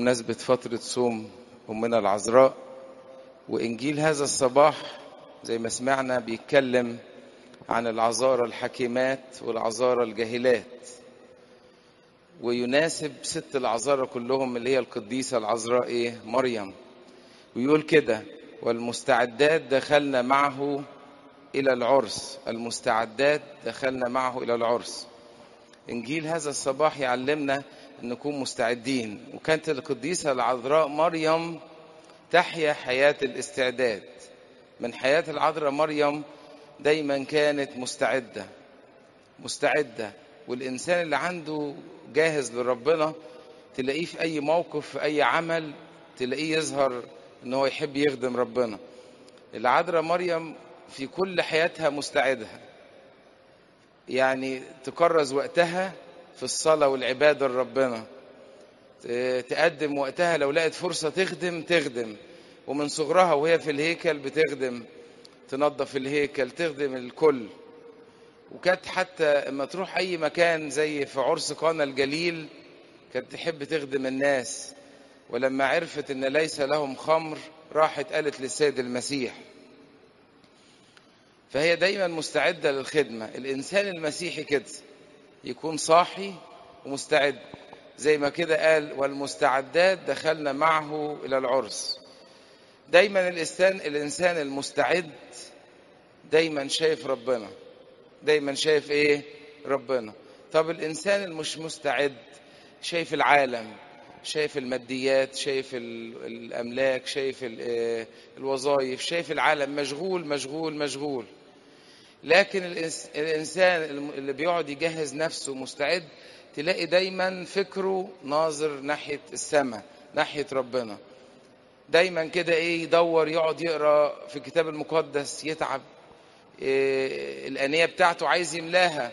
بمناسبة فترة صوم أمنا العذراء وإنجيل هذا الصباح زي ما سمعنا بيتكلم عن العذارى الحكيمات والعذارى الجاهلات ويناسب ست العذارى كلهم اللي هي القديسة العذراء إيه مريم ويقول كده والمستعدات دخلنا معه إلى العرس المستعدات دخلنا معه إلى العرس إنجيل هذا الصباح يعلمنا أن نكون مستعدين وكانت القديسة العذراء مريم تحيا حياة الاستعداد من حياة العذراء مريم دايما كانت مستعدة مستعدة والإنسان اللي عنده جاهز لربنا تلاقيه في أي موقف في أي عمل تلاقيه يظهر ان هو يحب يخدم ربنا العذراء مريم في كل حياتها مستعدة يعني تكرز وقتها في الصلاة والعبادة لربنا تقدم وقتها لو لقت فرصة تخدم تخدم ومن صغرها وهي في الهيكل بتخدم تنظف الهيكل تخدم الكل وكانت حتى اما تروح اي مكان زي في عرس قانا الجليل كانت تحب تخدم الناس ولما عرفت ان ليس لهم خمر راحت قالت للسيد المسيح فهي دايما مستعدة للخدمة الإنسان المسيحي كده يكون صاحي ومستعد زي ما كده قال والمستعدات دخلنا معه إلى العرس دايما الإنسان الإنسان المستعد دايما شايف ربنا دايما شايف إيه ربنا طب الإنسان المش مستعد شايف العالم شايف الماديات شايف الأملاك شايف الوظائف شايف العالم مشغول مشغول مشغول لكن الإنسان اللي بيقعد يجهز نفسه مستعد تلاقي دايما فكره ناظر ناحية السماء ناحية ربنا دايما كده ايه يدور يقعد يقرا في الكتاب المقدس يتعب إيه الانيه بتاعته عايز يملاها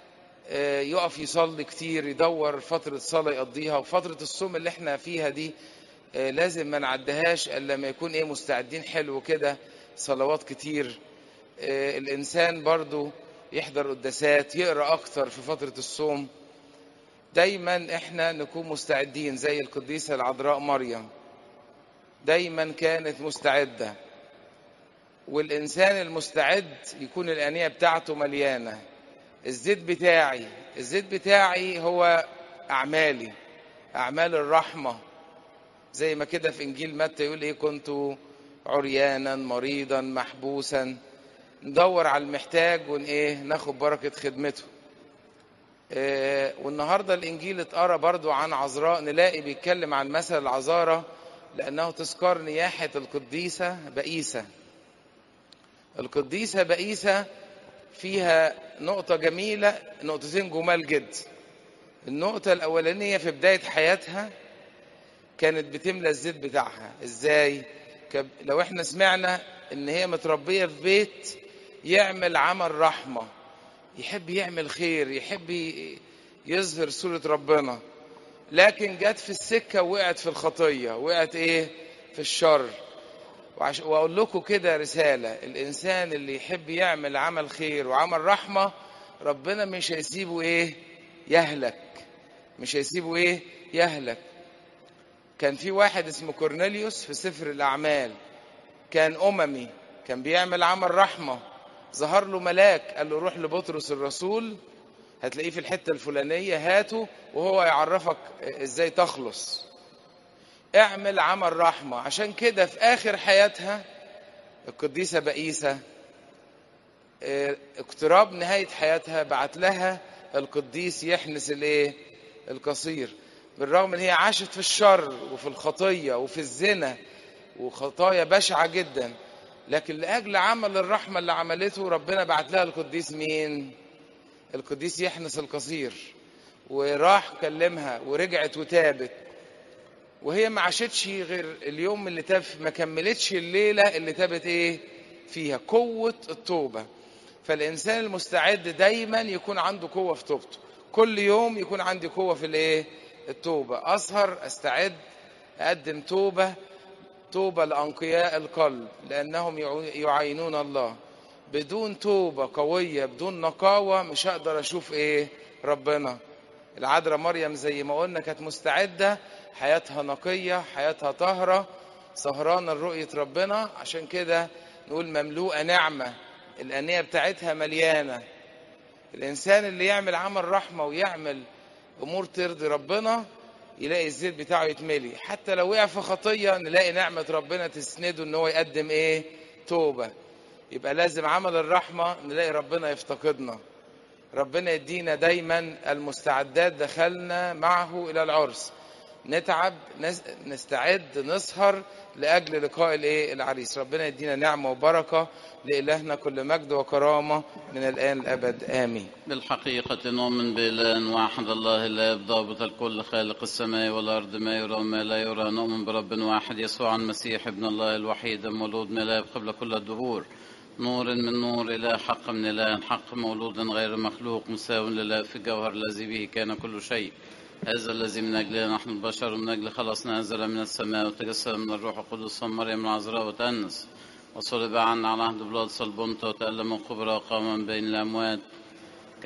يقف يصلي كتير يدور فترة صلاة يقضيها وفترة الصوم اللي احنا فيها دي لازم ما نعدهاش الا لما يكون ايه مستعدين حلو كده صلوات كتير الانسان برضو يحضر قداسات يقرا اكتر في فترة الصوم دايما احنا نكون مستعدين زي القديسة العذراء مريم دايما كانت مستعدة والانسان المستعد يكون الانية بتاعته مليانة الزيت بتاعي الزيت بتاعي هو أعمالي أعمال الرحمة زي ما كده في إنجيل متى يقول إيه كنت عريانا مريضا محبوسا ندور على المحتاج ون إيه ناخد بركة خدمته إيه والنهاردة الإنجيل اتقرا برضو عن عذراء نلاقي بيتكلم عن مثل العذارة لأنه تذكر نياحة القديسة بئيسة القديسة بئيسة فيها نقطة جميلة نقطتين جمال جدا النقطة الأولانية في بداية حياتها كانت بتملى الزيت بتاعها ازاي لو احنا سمعنا ان هي متربية في بيت يعمل عمل رحمة يحب يعمل خير يحب يظهر صورة ربنا لكن جت في السكة وقعت في الخطية وقعت ايه في الشر وعش... واقول لكم كده رساله الانسان اللي يحب يعمل عمل خير وعمل رحمه ربنا مش هيسيبه ايه يهلك مش هيسيبه ايه يهلك كان في واحد اسمه كورنيليوس في سفر الاعمال كان اممي كان بيعمل عمل رحمه ظهر له ملاك قال له روح لبطرس الرسول هتلاقيه في الحته الفلانيه هاته وهو يعرفك ازاي تخلص اعمل عمل رحمة عشان كده في آخر حياتها القديسة بئيسة اقتراب نهاية حياتها بعت لها القديس يحنس الايه القصير بالرغم ان هي عاشت في الشر وفي الخطية وفي الزنا وخطايا بشعة جدا لكن لأجل عمل الرحمة اللي عملته ربنا بعت لها القديس مين القديس يحنس القصير وراح كلمها ورجعت وتابت وهي ما عاشتش غير اليوم اللي تاب ما كملتش الليله اللي تابت ايه فيها قوه التوبه فالانسان المستعد دايما يكون عنده قوه في توبته كل يوم يكون عندي قوه في الايه التوبه اسهر استعد اقدم توبه توبه لانقياء القلب لانهم يعينون الله بدون توبه قويه بدون نقاوه مش هقدر اشوف ايه ربنا العذراء مريم زي ما قلنا كانت مستعده حياتها نقية حياتها طاهرة سهرانة لرؤية ربنا عشان كده نقول مملوءة نعمة الأنية بتاعتها مليانة الإنسان اللي يعمل عمل رحمة ويعمل أمور ترضي ربنا يلاقي الزيت بتاعه يتملي حتى لو وقع في خطية نلاقي نعمة ربنا تسنده ان هو يقدم ايه توبة يبقى لازم عمل الرحمة نلاقي ربنا يفتقدنا ربنا يدينا دايما المستعدات دخلنا معه الى العرس نتعب نستعد نسهر لاجل لقاء الايه العريس ربنا يدينا نعمه وبركه لالهنا كل مجد وكرامه من الان الابد امين بالحقيقة نؤمن بإله واحد الله الآب ضابط الكل خالق السماء والأرض ما يرى وما لا يرى نؤمن برب واحد يسوع المسيح ابن الله الوحيد المولود من الآب قبل كل الدهور نور من نور إله حق من إله حق مولود غير مخلوق مساو لله في الجوهر الذي به كان كل شيء هذا الذي من أجله نحن البشر ومن أجل خلصنا نزل من السماء وتجسد من الروح القدس ومريم العذراء وتأنس وصلب عنا على عهد بلاد صلبنت وتألم الكبرى وقام من بين الأموات